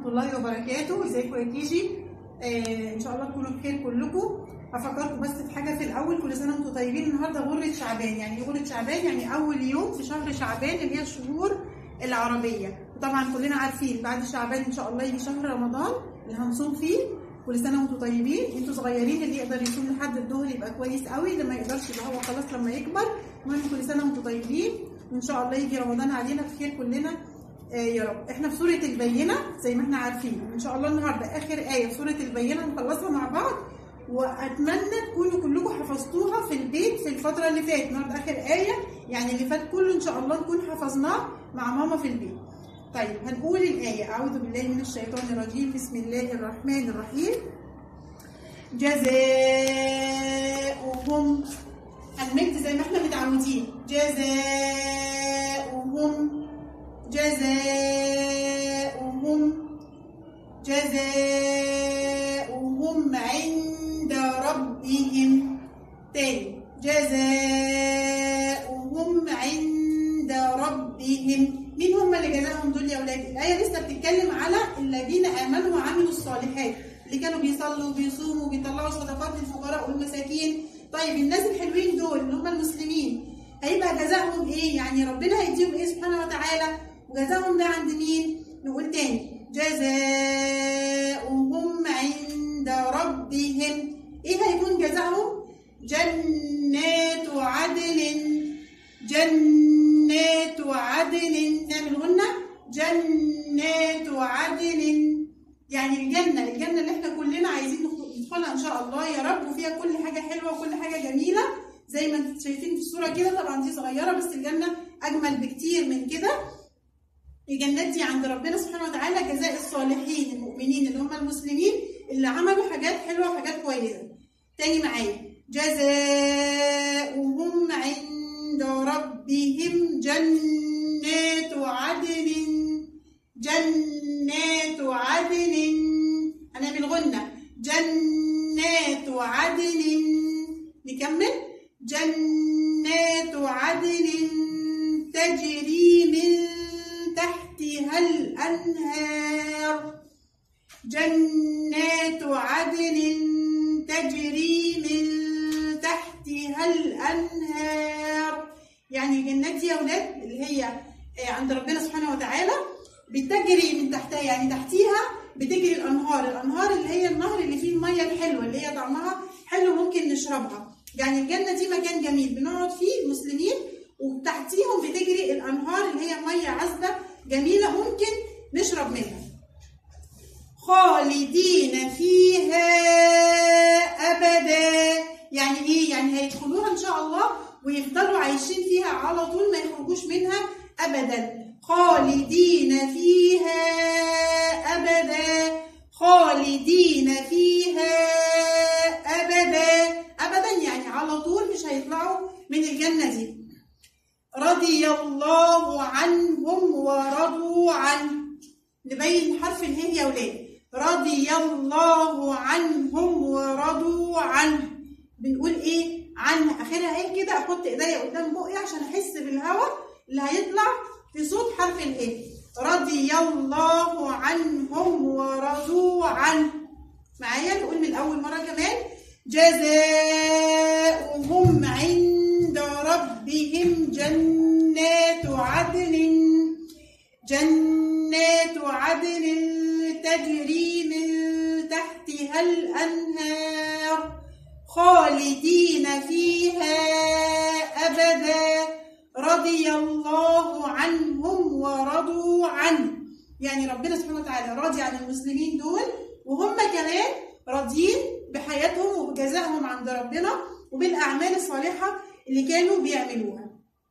ورحمة الله وبركاته ازيكم يا كيجي آه ان شاء الله تكونوا بخير كلكم هفكركم بس في حاجة في الأول كل سنة وانتم طيبين النهاردة غرة شعبان يعني إيه غرة شعبان يعني أول يوم في شهر شعبان اللي هي الشهور العربية وطبعا كلنا عارفين بعد شعبان إن شاء الله يجي شهر رمضان اللي هنصوم فيه كل سنة وانتم طيبين انتوا صغيرين اللي يقدر يصوم لحد الظهر يبقى كويس قوي اللي ما يقدرش يبقى هو خلاص لما يكبر المهم كل سنة وانتم طيبين وان شاء الله يجي رمضان علينا بخير كلنا آه يا رب احنا في سورة البينة زي ما احنا عارفين ان شاء الله النهارده اخر آية في سورة البينة نخلصها مع بعض واتمنى تكونوا كلكم حفظتوها في البيت في الفترة اللي فاتت النهارده اخر آية يعني اللي فات كله ان شاء الله نكون حفظناه مع ماما في البيت طيب هنقول الآية أعوذ بالله من الشيطان الرجيم بسم الله الرحمن الرحيم جزاؤهم هنمد زي ما احنا متعودين جزاؤهم جزاؤهم جزاؤهم عند ربهم تاني جزاؤهم عند ربهم مين هم اللي جزاهم دول يا ولاد الآية لسه بتتكلم على الذين آمنوا وعملوا الصالحات اللي كانوا بيصلوا وبيصوموا وبيطلعوا صدقات للفقراء والمساكين طيب الناس الحلوين دول اللي هم المسلمين هيبقى جزاهم ايه يعني ربنا هيديهم ايه سبحانه وتعالى وجزاهم ده عند مين نقول تاني جزاؤهم عند ربهم ايه هيكون جزاهم جنات عدل جنات عدل نعمل غنة جنات عدل يعني الجنة الجنة اللي احنا كلنا عايزين ندخلها ان شاء الله يا رب وفيها كل حاجة حلوة وكل حاجة جميلة زي ما انتم شايفين في الصورة كده طبعا دي صغيرة بس الجنة أجمل بكتير من كده الجنات دي عند ربنا سبحانه وتعالى جزاء الصالحين المؤمنين اللي هم المسلمين اللي عملوا حاجات حلوة وحاجات كويسة تاني معايا جزاؤهم عند ربهم جنات عدن جنات عدن هنعمل غنة جنات عدن نكمل جنات عدن تجري من تحتها الأنهار جنات عدن تجري من تحتها الأنهار يعني الجنات دي يا ولاد اللي هي عند ربنا سبحانه وتعالى بتجري من تحتها يعني تحتيها بتجري الأنهار الأنهار اللي هي النهر اللي فيه المية الحلوة اللي هي طعمها حلو ممكن نشربها يعني الجنة دي مكان جميل بنقعد فيه المسلمين وتحتيهم بتجري الأنهار اللي هي مية عذبة جميلة ممكن نشرب منها خالدين فيها أبدا يعني إيه؟ يعني هيدخلوها إن شاء الله ويفضلوا عايشين فيها على طول ما يخرجوش منها أبدا خالدين فيها أبدا خالدين فيها أبدا أبدا يعني على طول مش هيطلعوا من الجنة دي رضي الله عنهم ورضوا عنه نبين حرف الهي يا ولاد رضي الله عنهم ورضوا عنه بنقول ايه عنه اخرها ايه كده احط ايديا قدام بقي عشان احس بالهواء اللي هيطلع في صوت حرف الهي رضي الله عنهم ورضوا عنه معايا نقول من اول مره كمان جزاؤهم عند ربهم جنات عدن جنات عدن تجري من تحتها الأنهار خالدين فيها أبدا رضي الله عنهم ورضوا عنه يعني ربنا سبحانه وتعالى راضي عن المسلمين دول وهم كمان راضيين بحياتهم وبجزائهم عند ربنا وبالأعمال الصالحة اللي كانوا بيعملوها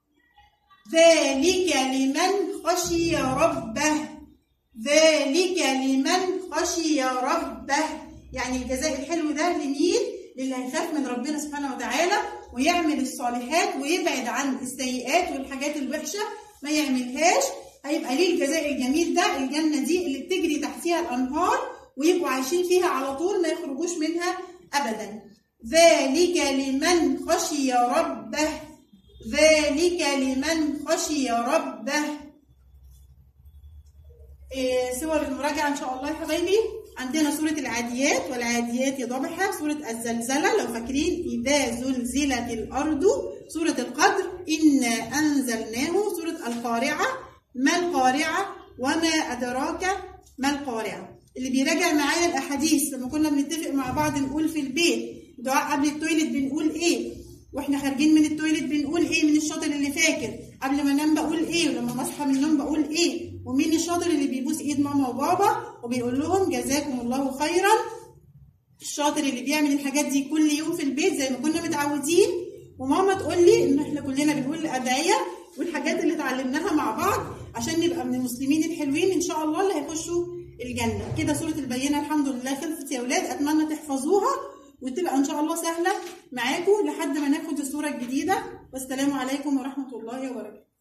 ذلك لمن خشي ربه ذلك لمن خشي ربه يعني الجزاء الحلو ده لمين للي هيخاف من ربنا سبحانه وتعالى ويعمل الصالحات ويبعد عن السيئات والحاجات الوحشه ما يعملهاش هيبقى ليه الجزاء الجميل ده الجنه دي اللي بتجري تحتيها الانهار ويبقوا عايشين فيها على طول ما يخرجوش منها ابدا ذلك لمن خشي ربه ذلك لمن خشي ربه إيه صور المراجعه ان شاء الله يا حبايبي عندنا سوره العاديات والعاديات ضبحا سوره الزلزله لو فاكرين اذا زلزلت الارض سوره القدر انا انزلناه سوره القارعه ما القارعه وما ادراك ما القارعه اللي بيراجع معايا الاحاديث لما كنا بنتفق مع بعض نقول في البيت دعاء قبل التويلت بنقول ايه واحنا خارجين من التويلت بنقول ايه من الشاطر اللي فاكر قبل ما انام بقول ايه ولما بصحى من النوم بقول ايه ومين الشاطر اللي بيبوس ايد ماما وبابا وبيقول لهم جزاكم الله خيرا الشاطر اللي بيعمل الحاجات دي كل يوم في البيت زي ما كنا متعودين وماما تقول لي ان احنا كلنا بنقول الادعيه والحاجات اللي اتعلمناها مع بعض عشان نبقى من المسلمين الحلوين ان شاء الله اللي هيخشوا الجنه كده سوره البينه الحمد لله خلصت يا اولاد اتمنى تحفظوها وتبقى ان شاء الله سهله معاكم لحد ما ناخد الصوره الجديده والسلام عليكم ورحمه الله وبركاته